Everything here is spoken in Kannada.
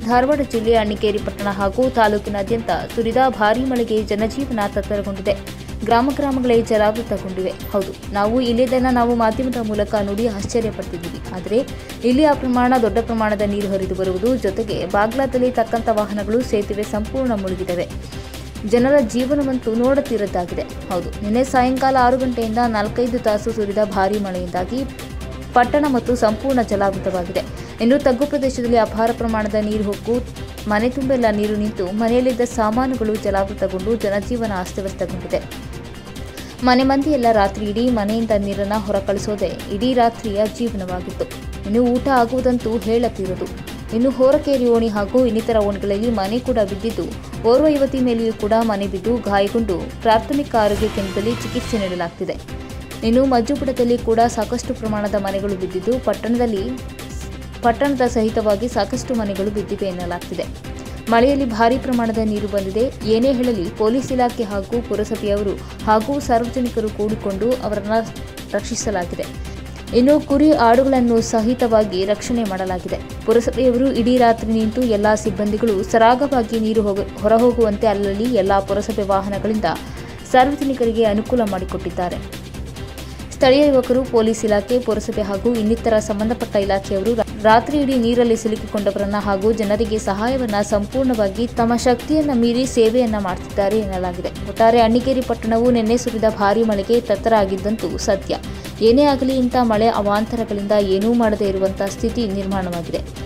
ಧಾರವಾಡ ಜಿಲ್ಲೆಯ ಅಣ್ಣಿಗೇರಿ ಪಟ್ಟಣ ಹಾಗೂ ತಾಲೂಕಿನಾದ್ಯಂತ ಸುರಿದ ಭಾರೀ ಮಳೆಗೆ ಜನಜೀವನ ತತ್ತರಗೊಂಡಿದೆ ಗ್ರಾಮ ಗ್ರಾಮಗಳೇ ಜಲಾವೃತಗೊಂಡಿವೆ ಹೌದು ನಾವು ಇಲ್ಲಿದ್ದನ್ನ ನಾವು ಮಾಧ್ಯಮದ ಮೂಲಕ ನುಡಿ ಆಶ್ಚರ್ಯಪಡ್ತಿದ್ದೀವಿ ಆದರೆ ಇಲ್ಲಿ ಆ ಪ್ರಮಾಣ ದೊಡ್ಡ ಪ್ರಮಾಣದ ನೀರು ಹರಿದು ಬರುವುದು ಜೊತೆಗೆ ಬಾಗ್ಲಾದಲ್ಲಿ ತಕ್ಕಂಥ ವಾಹನಗಳು ಸೇತುವೆ ಸಂಪೂರ್ಣ ಮುಳುಗಿದವೆ ಜನರ ಜೀವನವಂತೂ ನೋಡುತ್ತಿರದ್ದಾಗಿದೆ ಹೌದು ನಿನ್ನೆ ಸಾಯಂಕಾಲ ಆರು ಗಂಟೆಯಿಂದ ನಾಲ್ಕೈದು ತಾಸು ಸುರಿದ ಭಾರೀ ಮಳೆಯಿಂದಾಗಿ ಪಟ್ಟಣ ಮತ್ತು ಸಂಪೂರ್ಣ ಜಲಾವೃತವಾಗಿದೆ ಇನ್ನು ತಗ್ಗು ಪ್ರದೇಶದಲ್ಲಿ ಅಪಾರ ಪ್ರಮಾಣದ ನೀರು ಹೊಕ್ಕು ಮನೆ ತುಂಬೆಲ್ಲ ನೀರು ನಿಂತು ಮನೆಯಲ್ಲಿದ್ದ ಸಾಮಾನುಗಳು ಜಲಾವೃತಗೊಂಡು ಜನಜೀವನ ಅಸ್ತವ್ಯಸ್ತಗೊಂಡಿದೆ ಮನೆ ಮಂದಿ ಎಲ್ಲ ರಾತ್ರಿ ಇಡೀ ಮನೆಯಿಂದ ನೀರನ್ನು ಹೊರಕಳಿಸೋದೇ ಇಡೀ ರಾತ್ರಿಯ ಜೀವನವಾಗಿತ್ತು ಇನ್ನು ಊಟ ಆಗುವುದಂತೂ ಹೇಳತಿರದು ಇನ್ನು ಹೋರಕೇರಿ ಓಣಿ ಹಾಗೂ ಇನ್ನಿತರ ಓಣಿಗಳಲ್ಲಿ ಮನೆ ಕೂಡ ಬಿದ್ದಿದ್ದು ಓರ್ವ ಯುವತಿ ಮೇಲೆಯೂ ಕೂಡ ಮನೆ ಬಿದ್ದು ಗಾಯಗೊಂಡು ಪ್ರಾಥಮಿಕ ಆರೋಗ್ಯ ಕೇಂದ್ರದಲ್ಲಿ ಚಿಕಿತ್ಸೆ ನೀಡಲಾಗ್ತಿದೆ ಇನ್ನು ಮಜ್ಜುಪುಟದಲ್ಲಿ ಕೂಡ ಸಾಕಷ್ಟು ಪ್ರಮಾಣದ ಮನೆಗಳು ಬಿದ್ದಿದ್ದು ಪಟ್ಟಣದಲ್ಲಿ ಪಟ್ಟಣದ ಸಹಿತವಾಗಿ ಸಾಕಷ್ಟು ಮನೆಗಳು ಬಿದ್ದಿವೆ ಎನ್ನಲಾಗ್ತಿದೆ ಮಳೆಯಲ್ಲಿ ಭಾರೀ ಪ್ರಮಾಣದ ನೀರು ಬಂದಿದೆ ಏನೇ ಹೇಳಲಿ ಪೊಲೀಸ್ ಇಲಾಖೆ ಹಾಗೂ ಪುರಸಭೆಯವರು ಹಾಗೂ ಸಾರ್ವಜನಿಕರು ಕೂಡಿಕೊಂಡು ಅವರನ್ನು ರಕ್ಷಿಸಲಾಗಿದೆ ಇನ್ನು ಕುರಿ ಆಡುಗಳನ್ನು ಸಹಿತವಾಗಿ ರಕ್ಷಣೆ ಮಾಡಲಾಗಿದೆ ಪುರಸಭೆಯವರು ಇಡೀ ರಾತ್ರಿ ನಿಂತು ಎಲ್ಲಾ ಸಿಬ್ಬಂದಿಗಳು ಸರಾಗವಾಗಿ ನೀರು ಹೋಗ ಹೊರಹೋಗುವಂತೆ ಅಲ್ಲಲ್ಲಿ ಎಲ್ಲಾ ಪುರಸಭೆ ವಾಹನಗಳಿಂದ ಸಾರ್ವಜನಿಕರಿಗೆ ಅನುಕೂಲ ಮಾಡಿಕೊಟ್ಟಿದ್ದಾರೆ ಸ್ಥಳೀಯ ಯುವಕರು ಪೊಲೀಸ್ ಇಲಾಖೆ ಪುರಸಭೆ ಹಾಗೂ ಇನ್ನಿತರ ಸಂಬಂಧಪಟ್ಟ ಇಲಾಖೆಯವರು ರಾ- ರಾತ್ರಿ ಇಡೀ ನೀರಲ್ಲಿ ಸಿಲುಕಿಕೊಂಡವರನ್ನ ಹಾಗೂ ಜನರಿಗೆ ಸಹಾಯವನ್ನ ಸಂಪೂರ್ಣವಾಗಿ ತಮ್ಮ ಶಕ್ತಿಯನ್ನ ಮೀರಿ ಸೇವೆಯನ್ನ ಮಾಡ್ತಿದ್ದಾರೆ ಎನ್ನಲಾಗಿದೆ ಒಟ್ಟಾರೆ ಅಣ್ಣಿಗೇರಿ ಪಟ್ಟಣವು ನಿನ್ನೆ ಸುರಿದ ಭಾರೀ ಮಳೆಗೆ ತತ್ತರ ಆಗಿದ್ದಂತೂ ಸತ್ಯ ಏನೇ ಆಗಲಿ ಇಂಥ ಮಳೆ ಅವಾಂತರಗಳಿಂದ ಏನೂ ಮಾಡದೇ ಇರುವಂತಹ ಸ್ಥಿತಿ ನಿರ್ಮಾಣವಾಗಿದೆ